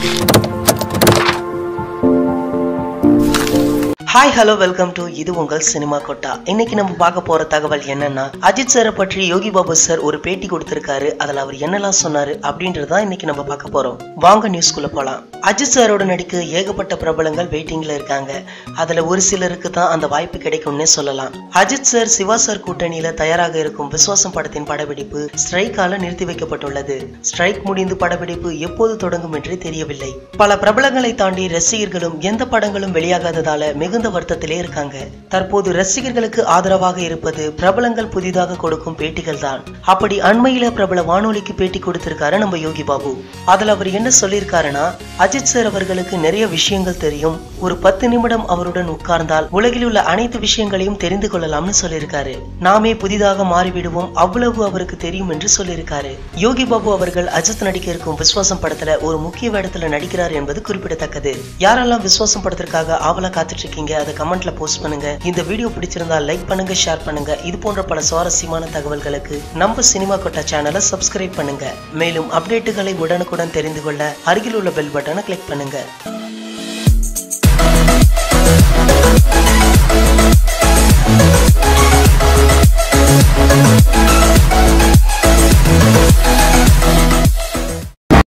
hi hello welcome to இது உங்கள் cinema கொட்டா இன்னைக்கு நம்ம பார்க்க போற தகவல் என்னன்னா அஜித் சாரை பற்றி யோகி பாபு சார் ஒரு பேட்டி கொடுத்திருக்காரு அதுல அவர் என்னெல்லாம் சொன்னாரு அப்படின்றத இன்னைக்கு நம்ம பார்க்க போறோம் வாங்க நியூஸ்குள்ள போலாம் அஜித் சாரோட நடிக்க ஏகப்பட்ட பிரபலங்கள் வெயிட்டிங்ல இருக்காங்க அதுல ஒரு சிலருக்கு தான் அந்த வாய்ப்பு கிடைக்கும்னே சொல்லலாம் அஜித் சார் சிவா சார் கூட்டணியில தயாராக இருக்கும் விஸ்வாசம் படத்தின் படப்பிடிப்பு ஸ்ட்ரைக்கால நிறுத்தி வைக்கப்பட்டுள்ளது ஸ்ட்ரைக் முடிந்து படப்பிடிப்பு எப்போது தொடங்கும் என்றே தெரியவில்லை பல பிரபலங்களை தாண்டி ரசிகர்களும் எந்த படங்களும் வெளியாகாததால மிகுந்த வருத்தத்திலே இருக்காங்க தற்போது ரசிகர்களுக்கு ஆதரவாக இருப்பது பிரபலங்கள் புதிதாக கொடுக்கும் பேட்டிகள் தான் அப்படி அண்மையில பிரபல வானொலிக்கு பேட்டி கொடுத்திருக்காரு நம்ம யோகி பாபு அதுல அவர் என்ன சொல்லியிருக்காருன்னா அஜித் சார் அவர்களுக்கு நிறைய விஷயங்கள் தெரியும் ஒரு பத்து நிமிடம் அவருடன் உட்கார்ந்தால் உலகில் உள்ள அனைத்து விஷயங்களையும் தெரிந்து கொள்ளலாம்னு சொல்லியிருக்காரு நாமே புதிதாக மாறிவிடுவோம் அவ்வளவு அவருக்கு தெரியும் என்று சொல்லியிருக்காரு யோகி பாபு அவர்கள் அஜித் நடிக்க இருக்கும் விஸ்வாசம் படத்துல ஒரு முக்கிய வேடத்துல நடிக்கிறார் என்பது குறிப்பிடத்தக்கது யாரெல்லாம் விஸ்வாசம் படத்திற்காக ஆவலா காத்துட்டு இருக்கீங்க அதை கமெண்ட்ல போஸ்ட் பண்ணுங்க இந்த வீடியோ பிடிச்சிருந்தா லைக் பண்ணுங்க ஷேர் பண்ணுங்க இது போன்ற பல சுவாரஸ்யமான தகவல்களுக்கு நம்ம சினிமா கொட்டா சேனலை சப்ஸ்கிரைப் பண்ணுங்க மேலும் அப்டேட்டுகளை உடனுக்குடன் தெரிந்து கொள்ள அருகில் உள்ள பெல் பட்டனை கிளிக் பண்ணுங்க